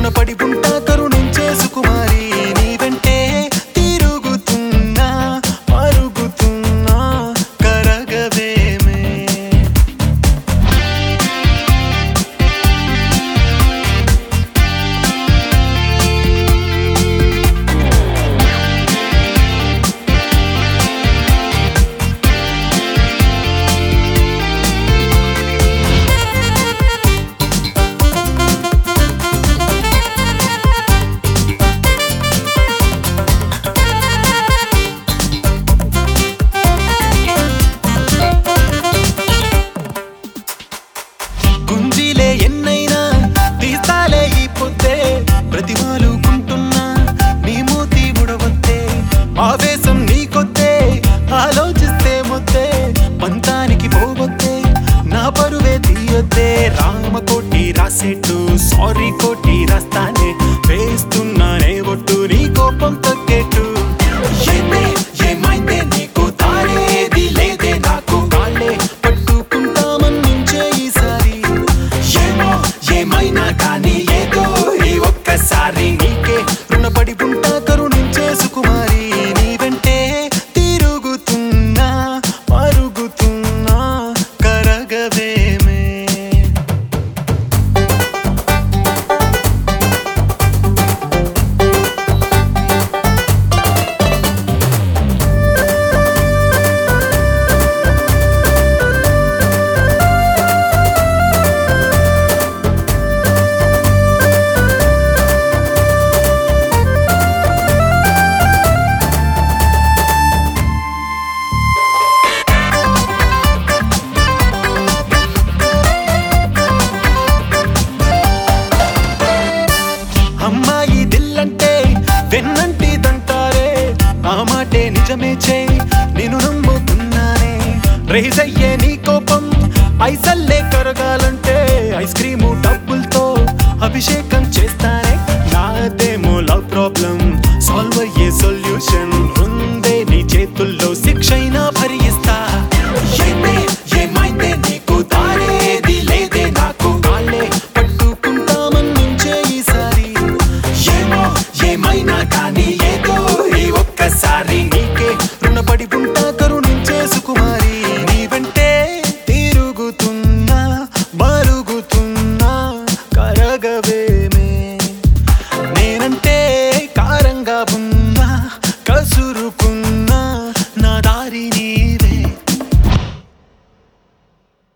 రుణపడి ఉంటా కరుణించే సుకుమారి నీ వెంటే తిరుగుతున్నా మరుగుతున్నా కరగవేమే గుంజీలే ఎన్నైనా తీస్తాలే ఈ పొద్దే ప్రతిమాలుకుంటున్నా నీ మూతి ముడవద్దే ఆవేశం నీకొద్దే ఆలోచిస్తే మొద్దే పంతానికి పోవద్దే నా పరువే తీయొద్దే రామకోటి రాసేట్టు సారీ కోటి రాస్తానే వేస్తున్నానే ఒట్టు నీ కోపం తగ్గేట్టు ఏమే ఏమైందే నీకు తారేది లేదే నాకు కాళ్ళే పట్టుకుంటామన్నించే ఈసారి ఏమో ఏమైనా కానీ ఏదో ఈ ఒక్కసారి నీకే రుణపడి ఉంటా కరుణించే సుకుమారి నీ వెంటే తిరుగుతున్నా మరుగుతున్నా కరగవేమే అమ్మాయి దిల్లంటే వెన్నంటిదంటారే ఆ మాటే నిజమే చే నేను నమ్ముతున్నానే రేజ్ అయ్యే నీ కోపం ఐసల్లే కరగాలంటే ఐస్ క్రీము డబ్బులతో అభిషేకం చేస్తానే నాదేమో లవ్ ప్రాబ్లం సాల్వ్ అయ్యే సొల్యూషన్ ఉందే నీ చేతుల్లో శిక్షైనా భరిస్తా ఏమే ఏమైందే నీకు దారేది లేదే నాకు కాళ్ళే పట్టుకుంటామన్నించే ఈసారి ఏమో ఏమైనా కానీ ఏదో ఈ ఒక్కసారి నీకే రుణపడి ఉంటా కరుణించే సుకుమారి నీ వెంటే తిరుగుతున్నా మరుగుతున్నా కరగవేమే నేనంటే